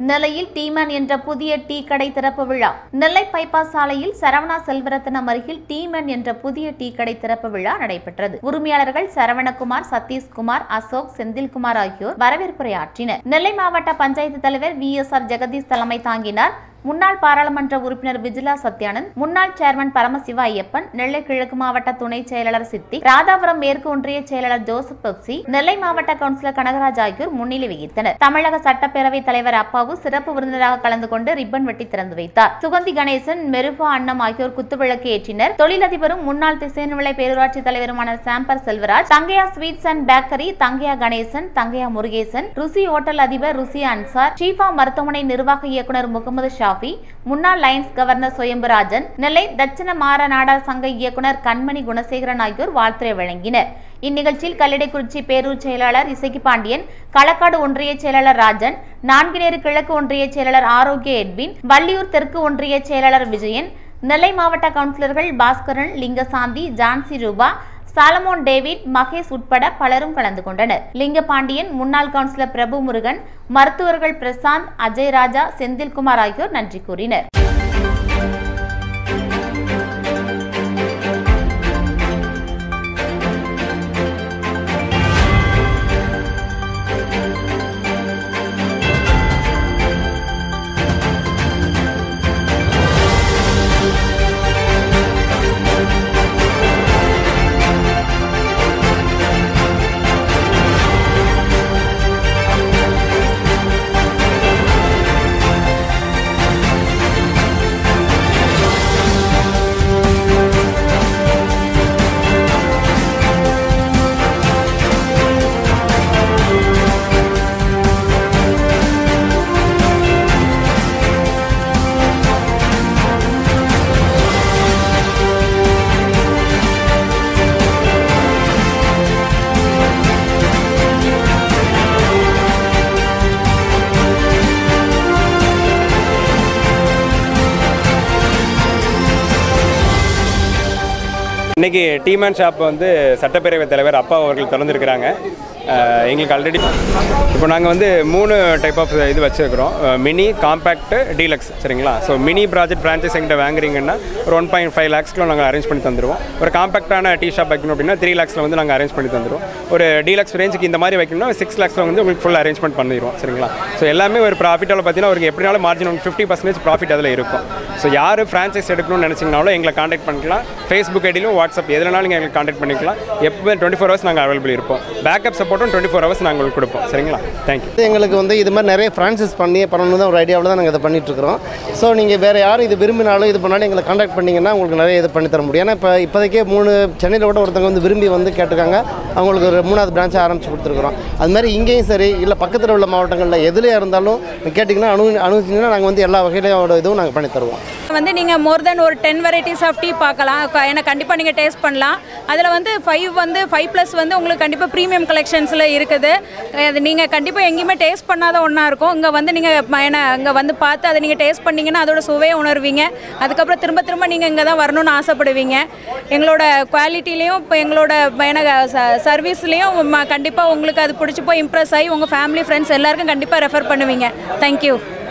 நெல்லையில் டீமன் என்ற புதிய டீ கடை திறப்பு விழா நெல்லை பைபாஸ் சாலையில் சரவணா செல்வரத்னம் அருகில் டீமன் என்ற புதிய டீ கடை திறப்பு விழா நடைபெற்றது உரிமையாளர்கள் சரவணகுமார் சதீஷ்குமார் அசோக் செந்தில்குமார் ஆகியோர் வரவேற்புரையாற்றினர் நெல்லை மாவட்ட பஞ்சாயத்து தலைவர் வி எஸ் ஆர் ஜெகதீஷ் தலைமை தாங்கினார் முன்னாள் பாராளுமன்ற உறுப்பினர் விஜிலா சத்யானந்த் முன்னாள் சேர்மன் பரமசிவா ஐயப்பன் நெல்லை கிழக்கு மாவட்ட துணை செயலாளர் சித்தி ராதாபுரம் மேற்கு ஒன்றிய செயலாளர் ஜோசப் பெப்சி நெல்லை மாவட்ட கவுன்சிலர் கனகராஜ் ஆகியோர் முன்னிலை வகித்தனர் தமிழக சட்டப்பேரவைத் தலைவர் அப்பாவு சிறப்பு விருந்தினராக கலந்து கொண்டு ரிப்பன் வெட்டி திறந்து வைத்தார் சுகந்தி கணேசன் மெருபா அன்னம் ஆகியோர் குத்துவிளக்கு ஏற்றினர் தொழிலதிபரும் முன்னாள் திசையன்விளை பேரூராட்சி தலைவருமான சாம்பர் Selvaraj Thangaiya sweets and bakery Thangaiya Ganesan Thangaiya Murugesan ருசி ஹோட்டல் அதிபர் ருசி அன்சார் ஷீஃபா மருத்துவமனை நிர்வாக இயக்குனர் முகமது ஷாஃபி முன்னாள் லைன்ஸ் கவர்னர் சுயம்புராஜன் நெல்லை தட்சிண மாரநாடா சங்க இயக்குனர் கண்மணி குணசேகரன் ஆகியோர் வாழ்த்துரை வழங்கினர் இந்நிகழ்ச்சியில் கல்லிடைக்குறிச்சி பேரூர் செயலாளர் இசக்கி பாண்டியன் களக்காடு ஒன்றிய செயலாளர் ராஜன் நான்கினேறு கிழக்கு ஒன்றிய செயலாளர் ஆரோக்கிய எட்வின் வள்ளியூர் தெற்கு ஒன்றிய செயலாளர் விஜயன் நெல்லை மாவட்ட கவுன்சிலர்கள் பாஸ்கரன் லிங்கசாந்தி ஜான்சி ரூபா சாலமோன் டேவிட் மகேஷ் உட்பட பலரும் கலந்து கொண்டனர் லிங்கபாண்டியன் முன்னாள் கவுன்சிலர் பிரபு முருகன் மருத்துவர்கள் பிரசாந்த் அஜய் ராஜா செந்தில்குமார் ஆகியோர் நன்றி கூறினர் இன்னைக்கு டீமேன் ஷாப் வந்து சட்டப்பேரவைத் தலைவர் அப்பா அவர்கள் திறந்திருக்கிறாங்க அஹ் எங்களுக்கு ஆல்ரெடி இப்போ நாங்கள் வந்து மூணு டைப் ஆஃப் இது வச்சுருக்கிறோம் மினி காம்பேக்ட் டீலக்ஸ் சரிங்களா ஸோ மினி ப்ராஜெக்ட் ஃப்ரான்ச்சைஸ் எங்கிட்ட வாங்குறீங்கன்னா ஒரு ஒன் பாயிண்ட் ஃபைவ் லேக்ஸ்க்குள்ள நாங்கள் அரேஞ்ச் பண்ணி தந்துடுவோம் ஒரு காம்பேக்டான டீ ஷாப் வைக்கணும் அப்படின்னா த்ரீ லேக்ஸில் வந்து நாங்கள் அரேஞ்ச் பண்ணி தந்துடுவோம் ஒரு டீலக்ஸ் ரேஞ்சுக்கு இந்த மாதிரி வைக்கணும்னா சிக்ஸ் லேக்ஸில் வந்து உங்களுக்கு ஃபுல் அரேஞ்ச்மெண்ட் பண்ணிடுவோம் சரிங்களா ஸோ எல்லாமே ஒரு ப்ராஃபிட்டால் பார்த்தீங்கன்னா ஒரு எப்படினாலும் மார்ஜின் ஒரு ஃபிஃப்டி பர்சன்டேஜ் ப்ராஃபிட் அதில் இருக்கும் ஸோ யார் ஃப்ரான்ச்சைஸ் எடுக்கணும்னு நினச்சிங்கனாலும் எங்களை காண்டாக்ட் பண்ணிக்கலாம் ஃபேஸ்புக் ஐடியிலும் வாட்ஸ்அப் எதுனாலும் நீங்கள் எங்களுக்கு காண்டாக்ட் பண்ணிக்கலாம் எப்போ டுவெண்ட்டி ஃபோர் ஹவர்ஸ் நாங்கள் அவைலபிள் இருப்போம் பேக்கப் சப்போர்ட்டும் டுவெண்ட்டி ஃபோர் ஹவர்ஸ் நாங்கள் உங்களுக்கு கொடுப்போம் சரிங்களா தேங்க்யூ இது எங்களுக்கு வந்து இது மாதிரி நிறைய ஃப்ரான்சைஸ் பண்ணி பண்ணணும் தான் ஒரு ஐடியாவில் தான் நாங்கள் இதை பண்ணிகிட்ருக்கிறோம் ஸோ நீங்கள் வேறு யாரும் இது விரும்பினாலும் இது பண்ணாலும் எங்களை காண்டாக்ட் பண்ணிங்கன்னா உங்களுக்கு நிறைய இது பண்ணி தர முடியும் ஏன்னா இப்போ இப்போதைக்கே மூணு சென்னையில் கூட ஒருத்தவங்க வந்து விரும்பி வந்து கேட்டிருக்காங்க அவங்களுக்கு ஒரு மூணாவது பிரான்ச்சை ஆரம்பித்து கொடுத்துருக்குறோம் அது மாதிரி இங்கேயும் சரி இல்லை பக்கத்தில் உள்ள மாவட்டங்களில் எதுலையா இருந்தாலும் கேட்டிங்கன்னா அனு அனுபவிச்சிங்கன்னா நாங்கள் வந்து எல்லா வகையிலையோட இதுவும் நாங்கள் பண்ணி தருவோம் வந்து நீங்கள் மோர் தென் ஒரு டென் வெரைட்டிஸ் ஆஃப் டீ பார்க்கலாம் க- ஏன்னா கண்டிப்பாக நீங்கள் டேஸ்ட் பண்ணலாம் அதில் வந்து ஃபைவ் வந்து ஃபைவ் ப்ளஸ் வந்து உங்களுக்கு கண்டிப்பாக ப்ரீமியம் கலெக்ஷன்ஸில் இருக்குது அது நீங்கள் கண்டிப்பாக எங்கேயுமே டேஸ்ட் பண்ணாத ஒன்றா இருக்கும் இங்கே வந்து நீங்கள் ஏன்னா இங்கே வந்து பார்த்து அதை நீங்கள் டேஸ்ட் பண்ணீங்கன்னா அதோட சுவையை உணர்வீங்க அதுக்கப்புறம் திரும்ப திரும்ப நீங்கள் இங்கே தான் வரணும்னு ஆசைப்படுவீங்க எங்களோட குவாலிட்டிலையும் இப்போ எங்களோட ஏன்னா சர்வீஸ்லேயும் கண்டிப்பாக உங்களுக்கு அது பிடிச்சி போய் இம்ப்ரெஸ் ஆகி உங்கள் ஃபேமிலி ஃப்ரெண்ட்ஸ் எல்லாருக்கும் கண்டிப்பாக ரெஃபர் பண்ணுவீங்க தேங்க்யூ